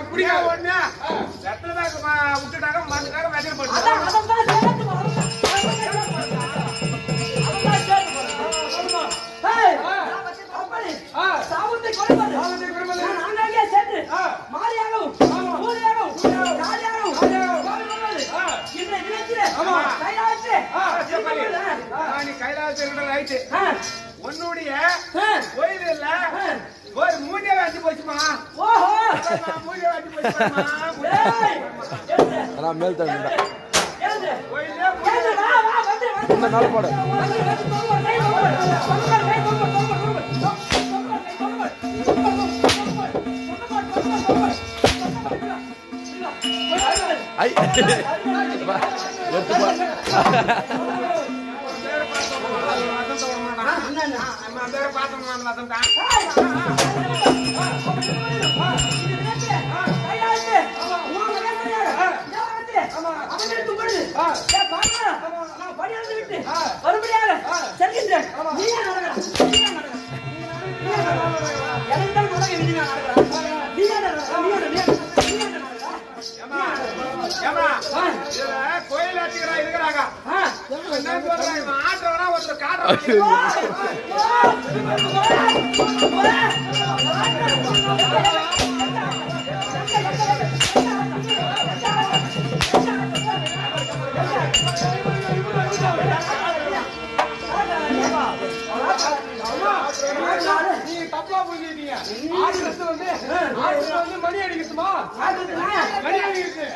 எனக்கு பிடிக்காது ஒண்ணு வெத்தலை விட்டுட்டாங்க மறந்துட்டாங்க வெத்தலை போட்டு அதான் அதான் தான் சேர்த்து வா, அதான் தான் சேர்த்து வா. அதான் சேர்த்து வா. ஏய், அப்படி, ஆ. சாபத்தை கொடுப்பது. சாபத்தை கொடுப்பது. நான் ஆங்காங்கே சேர்த்து, ஆ. மாரியாகவும், ஆமா. ஊரியாகவும், ஊரியாகவும், காளியாகவும், காளியாகவும். சாபம் கொடுப்பது. ஆ. இன்றைய தினத்திலே, ஆமா. கைலாயத்திலே, ஆ, சரி. இருப்பது. ஆ, நீ கைலாசம் ரைட்டு ஆ, உன்னுடைய ஆ. கோயில் இல்ல ஆ. ஒரு மூஞ்சே வாட்டி போச்சுமா ஓஹோ மூஞ்சே வாட்டி போச்சுமா ஏய், எழுந்து, அதான் மேல் தண்ணி எழுந்து. கோயிலே எழுந்து, வா, வா, வந்து, வந்து. இந்த மேல போடு வந்து, வந்து, தொங்க, கை தொங்க. தொங்க, கை தொங்க, தொங்க, தொங்க. தொங்க, கை தொங்க. தொங்க, தொங்க, தொங்க. தொங்க, தொங்க, தொங்க. தொங்க, தொங்க. ஐ வா, எடுத்து பா பேரை பார்த்தோம் வசம் தான் ஏமா இதுல கோயில் ஆட்சிக்கிறா இருக்கிறாங்க என்ன சொல்றாங்க இவன் ஆட்டுறவனா ஒருத்தர் காட்டுறான் நீங்க தப்பா புரிஞ்சுக்கிட்டீங்க ஆட்டுறது வந்து ஆட்டுறது வந்து மணி அடிக்கட்டுமா மணி அடிக்கிறது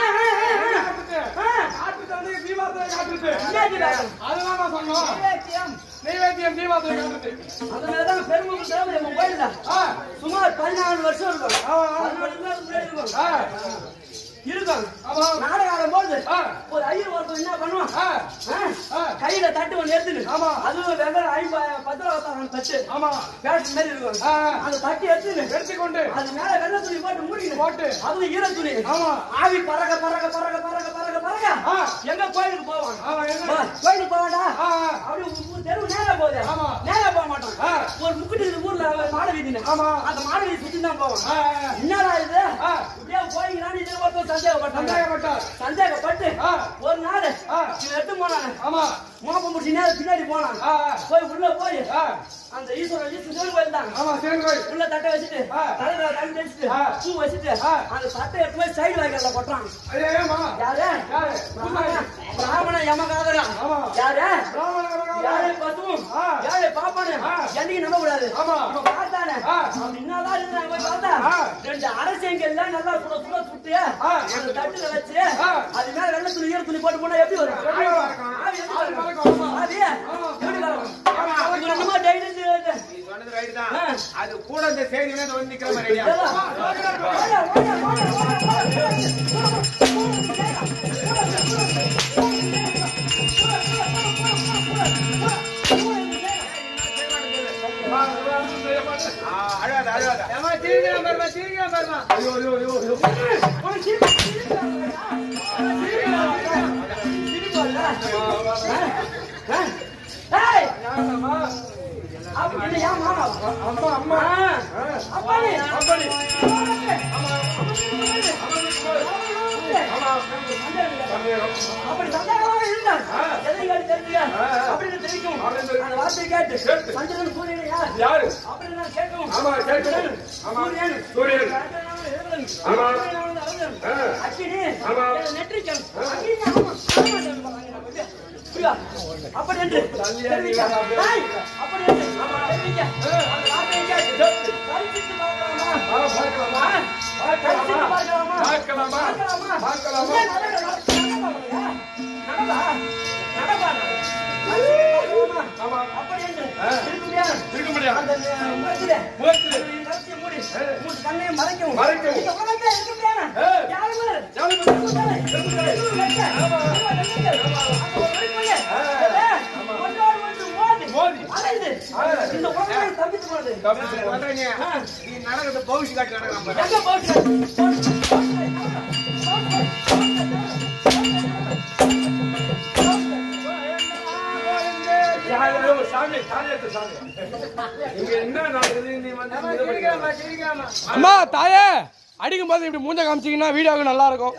ஆட்டுறது வந்து தீபாவளி காட்டுறது அதுதான் நான் சொன்னோம் நெய்வேத்தியம் தீபாவளி காட்டுறது அதனாலதான் பெருமை நம்ம கோயில்ல ஆ, சுமார் பதினாலு வருஷம் இருக்கும் ஆமா, ஆமா. பதினாலு வருஷம் முன்னாடி இருக்கும் ஆ, இருக்கும் ஆமா. நாடகம் ஆடும்போது ஆ. ஒரு ஐயர் ஒருத்தன் என்ன பண்ணுவான் ஆ, ஆ? ஆ. கையில தட்டு ஒண்ணு எடுத்துட்டு ஆமா. அதுவும் வெங்காயம் ஐம்பது பத்து ரூபா வத்தாங்க தட்டு ஆமா பேட்டு மாதிரி இருக்கும் ஆ. அந்த தட்டு எடுத்துட்டு எடுத்துக்கொண்டு அது மேல வெள்ளை துணி போட்டு மூடிக்கணும் போட்டு. அதுவும் ஈர துணி ஆமா. ஆவி பறக்க பறக்க பறக்க பறக்க பறக்க பறக்க ஆ. எங்க கோயிலுக்கு போவாங்க ஆமா, எங்க? வா, கோயிலுக்கு போவாடா ஆ, ஆ. அப்படி ஊ- தெரு நேரா போகுது ஆமா. நேரா போக மாட்டோம் ஆ. ஒரு முக்கிட்டு இருக்குது ஊர்ல மாட வீதினு ஆமா. அந்த மாட வீதி சுத்தி தான் போவோம் ஆ, ஆ. என்னடா இது ஆ. இப்படியே போய்ங்களான்னு இது ஒருத்தர் சந்தேகப்பட்டாங்க சந்தேகப்பட்டார் சந்தேகப்பட்டு ஆ. ஒரு நாள் ஆ. இவன் எடுத்து போனாங்க ஆமா மோப்பம் முடிச்சு நேரம் பின்னாடி போனாங்க ஆ, ஆ. போய் உள்ள போய் ஆ, அந்த ஈஸ்வரன் ஈஸ்வரன் சிவன் கோயில் தான் ஆமா சிவன் கோயில் உள்ள தட்டை வச்சுட்டு ஆ. தலையில தண்ணி தெளிச்சுட்டு ஆ. பூ வச்சுட்டு ஆ. அந்த தட்டை எடுத்து போய் சைடு வாய்க்கால கொட்டுறான் ஐயா, ஏம்மா? யாரு யாரு? பிராமண பிராமண யமகாதரா ஆமா. யாரு ராம, ராம, ராம. யாரு பசுவும் ஆ. யாரு பாப்பானு ஆ. என்னைக்கு நம்ப கூடாது ஆமா. இப்ப பார்த்தானே ஆ. அவன் என்னதான் இருந்தாங்க போய் பார்த்தா ஆ. ரெண்டு அரசியங்கள்ல நல்லா சுட சுட சுட்டு ஆ. அந்த தட்டுல வச்சு ஆ. அது மேல வெள்ளை துணி ஈர துணி போட்டு போனா எப்படி வரும் எப்படி வரும்? ஆவி எப்படி ஆவி வரும்? பறக்கும், ஆமா. ஆவி எப்படி வரும் ஆமா. இது என்னமோ daily இது- இது. நீ சொன்னது right தான். ஆ. அது கூட இந்த செய்தி வந்து வந்து நிக்கிற மாதிரி ஐடியா. இதெல்லாம். ஓட, ஓட, ஓட, ஓட, ஓட, ஓட. ஆ, அழுவாத, அழுவாத. ஏம்மா, சிரிக்கிறான் பாரும்மா, சிரிக்கிறான் பாரும்மா. ஐயோ, ஐயோ, ஐயோ, ஐயோ. உனக்கு சிரிப்பு, சிரிப்பு வரலையா? சிரிப்பு வரல? ஆ? ஆ? ஏய், யாரம்மா? அப்படி இல்லை, ஏன் மாமாவா? அம்மா, அம்மா. ஆ. ஆ. அப்பாடி. அப்பாடி. ஆமா. அப்படி சந்தேகமாக இருந்தார். எதை கேட்டு தெரிஞ்சுக்க? அப்படின்னு தெரிவிக்கும். அப்படின்னு தெரிவிக்கும். அந்த வார்த்தையை கேட்டு கேட்டு. சந்திரன் சூரியனை யார்? யாரு? அப்படின்னு நான் கேட்கவும். ஆமா, கேட்கணும். ஆமா. சூரியன். சூரியன். சந்திரனாவது இருளன். ஆமா. சூரியனாவது அருளன். ஆ. அக்கினி. ஆமா. இது நெற்றிக்கண். அக்கினி, ஆமா. ஆமா, ஆமா, புரியுதா? புரியுதா? அப்படி என்று தெரிவிக்க. ஏய், அப்படி என்று தெரிவிக்க. அந்த வார்த்தையை கேட்டு பரிசித்து பார்க்கலாமா? ஆ, பார்க்கலாமா? ஆ, பரிசித்து பார்க்கலாமா? பார்க்கலாமா? பார்க்கலாமா? பார்க்கலாமா? ஏன் நடக்க- நடக்க- நடக்கா? நடப்பா நான். பரிசித்து பார்க்கலாமா? ஆமா. அப்படி என்று ஆ. இருக்க முடியாது. இருக்க முடியாது. அந்த முகத்திலே முகத்திலே. உன் கழுத்தை மூடி, ஆ. உன் கண்ணையை மறைக்கவும். மறைக்கவும். இந்த உலகத்திலே இருக்க முடியாது. ஆ. யாருமே யாருமே இருக்க முடியாது. இருக்க முடியாது. ஆமா. இருக்க முடியாது. அந்த ஒரு வெளிப்படையே. ஆ. எது? ஒன்றோடு ஒன்று மோதி. மோதி. அலையுது. ஆ. இந்த உலகத்தை தப்பித்து போனது. தப்பிச்சு போ. ஆ. நீ நடக்கிறது பௌஷி காட்டி நடக்கிறான் பாரு. எங்க போச்சு? ஐயோ, சாமி, சாமி எடுத்து சாமி. இங்க என்ன நடக்குது நீ வந்து சிரிக்காம, சிரிக்காம. அம்மா தாயே அடிக்கும் போது இப்படி மூஞ்ச காமிச்சீங்கன்னா வீடியோவுக்கு நல்லா இருக்கும்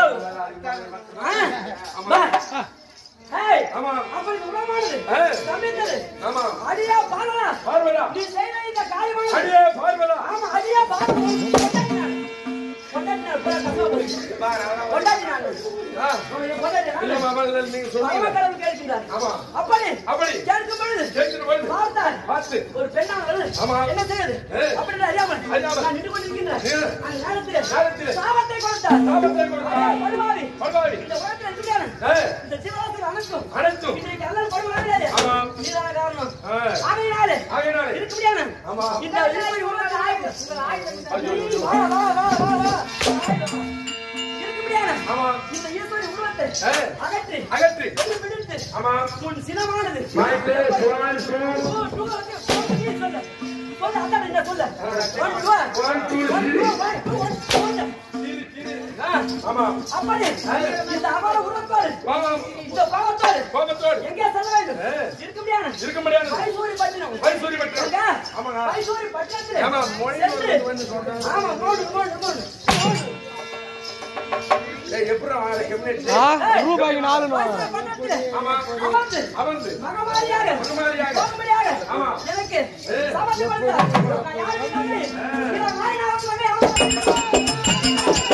ஏய், ஆமா அப்படி உணவானது, ஏய். சமைத்தது, ஆமா அடியா பார்வலா, பார்வலா நீ செய்த இந்த காரியமானது, அடியே பார்வலா ஆமா, அடியா பார்வலா, கொண்டாடினார். கொண்டாடினார், போடா, கசவா போய். கொண்டாடினார். ஆ, அவன் இதை கொண்டாடினார். இல்ல மாமா இல்ல, நீங்க சொல்லுங்க பரமக்கடவுள் கேட்கின்றார். ஆமா அப்படி அப்படி கேட்கும் பொழுது கேட்கிற பொழுது பார்த்தார் பார்த்து ஒரு பெண்ணானவள் ஆமா. என்ன செய்யுது ஏய். அப்படி அறியாமல் அறியாமல். நான் நின்று கொண்டிருக்கின்றேன் நின்று. அந்த நேரத்திலே நேரத்திலே. சாபத்தை கொடுத்தார் சாபத்தை கொடுத்தார். ஐயா, படுவாவி. பரவாயில்லை இந்த உலகத்தில் இருக்கிறான் ஏய், இந்த ஜீவராசிகள் அனைத்தும் அனைத்தும் இன்றைக்கு அல்லல் படுவார்களே ஆமா. நீதான காரணம் ஆ, ஆகையினாலே ஆகையினாலே. இருக்க முடியாது ஆமா. இந்த இருப்பை உங்கள் ஆயுதம் உங்கள் ஆயுதம் ஐயோ, ஐயோ. வா வா வா வா வா ஆயுதம். இருக்க முடியாது ஆமா இந்த ஈஸ்வரி உருவத்தை ஏய். அகற்றி அகற்றி வெளியே பிடித்து ஆமா உன் சினமானது வாய்ப்பு குரான் சுரான் டூ, டூ, வந்து, சொல்லு, சொல்லு. சொல்லு, அதான் என்ன சொல்லு. One, two, One, two, one, three. two, one, two, one, சொல்லு. கீறு கீறு ஆ, ஆமா அப்படி இந்த அபார உருவத்தோடு, வாமா இந்த பாவத்தோடு கோபத்தோடு எங்கே செல்ல வேண்டும்? ஏ. இருக்க முடியாது. இருக்க முடியாது மைசூரி பட்டினம். மைசூரி பட்டினம். எங்க? ஆமாங்க. மைசூரி பட்டினத்திலே ஆமா, மொழி சென்று, வந்து வந்து சொல்றாங்க. ஆமா, போடு, போடு, போடு, போடு. ஏய் எப்படி ஆளை கம்யூனிட்டி ஏய், ரூபாய்க்கு நாலு மைசூரி பட்டினத்திலே ஆமா அமர்ந்து, அமர்ந்து மகமாரியாக, மகமாரியாக. கோபமரியாக, ஆமா. எனக்கு ஏ. சாபத்தை கொடுத்தார். நான் யாருக்கு நன்றி? இதை மாறி நான் வந்து அவன்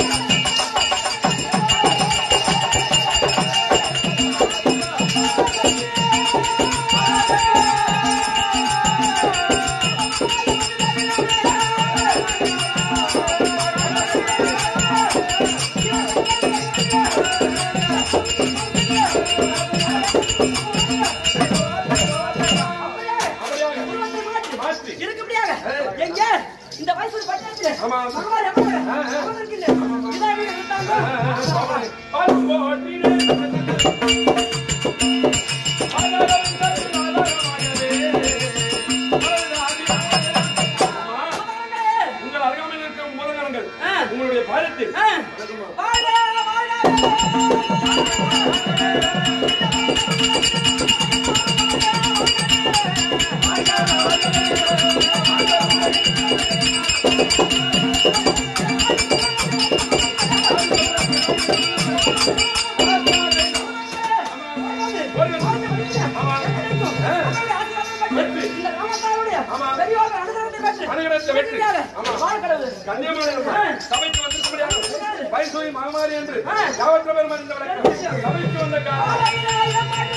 அப்படியாக உருவத்தை மாற்றி, மாற்றி. இருக்கும்படியாக, ஏய். எங்கே? இந்த மைசூர் பட்டணத்திலே ஆமா. மகமாரி அமர்ந்து, ஆ, ஆ. அமர்ந்திருக்கின்றேன். இதான் வீடு விட்டாங்க. மகமாரியே. உங்கள் அருகாமையில் இருக்கும் மூலகணங்கள் ஆ. உங்களுடைய பாதத்தில் ஆ. வாழ்க, வாழ்க. அனுகிரகத்தை வெற்றி. கண்ணியமான சபைக்கு வந்திருக்க முடியாது பைசோய் மகமாரி என்று யாவற்ற பெருமான் இந்த வழக்கம் சபைக்கு வந்த காலம்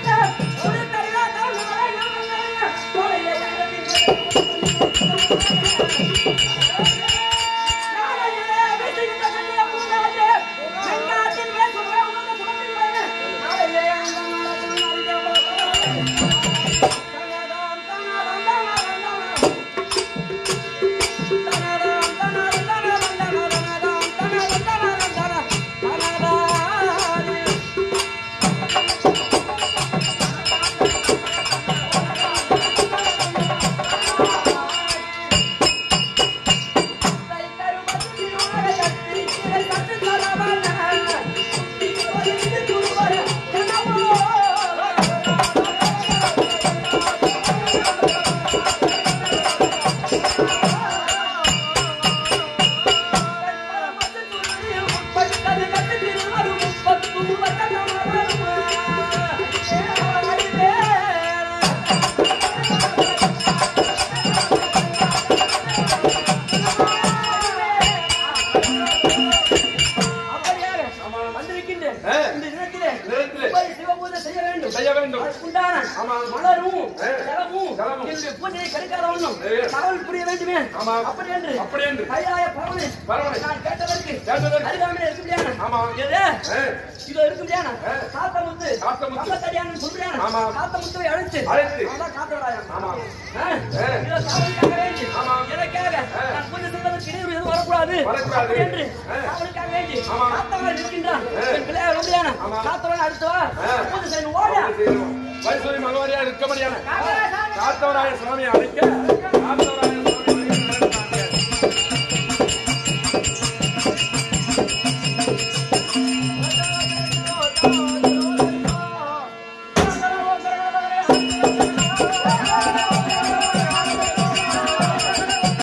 அப்படியாக வந்திருக்கின்றேன் ஆ. இந்த தினத்திலே நேரத்திலே போய் சிவபூஜை செய்ய வேண்டும் செய்ய வேண்டும் அதற்குண்டான ஆமா. மலரும் ஆ. ஜலமும் ஜலமும். என்னுடைய பூஜையை கிடைக்காத ஒண்ணும் ஏ. தகவல் புரிய வேண்டுமே ஆமா. அப்படி என்று அப்படி என்று கைலாய பரவனை பரவனை. நான் கேட்டதற்கு கேட்டதற்கு. அருகாமையில் இருக்க முடியாது ஆமா. எது ஆ. இதோ இருக்க முடியாது ஆ. காத்த முத்து காத்த முத்து. கம்பத்தடியான்னு சொல்றியான் ஆமா. காத்த முத்துவை அழைத்து அழைத்து. அவன்தான் காத்தவராயன் ஆமா. ஆ. ஆ. இதோ காவலுக்காக வேண்டி ஆமா. எனக்காக ஆ. நான் பூஜை செய்வதற்கு இடையூறு எதுவும் வரக்கூடாது வரக்கூடாது. அப்படி என்று ஆ. காவலுக்காக வேண்டி ஆமா. காத்தவராய் இருக்கின்றான் ஆ. என் பிள்ளையார் உண்மையான ஆமா. காத்தவன் அடுத்து வா ஆ. பூஜை செய்யணும் ஓடியா பைசோய் மகமாரியா இருக்க முடியாது காத்தவராய் காத்தவராய சுவாமியை அழைக்க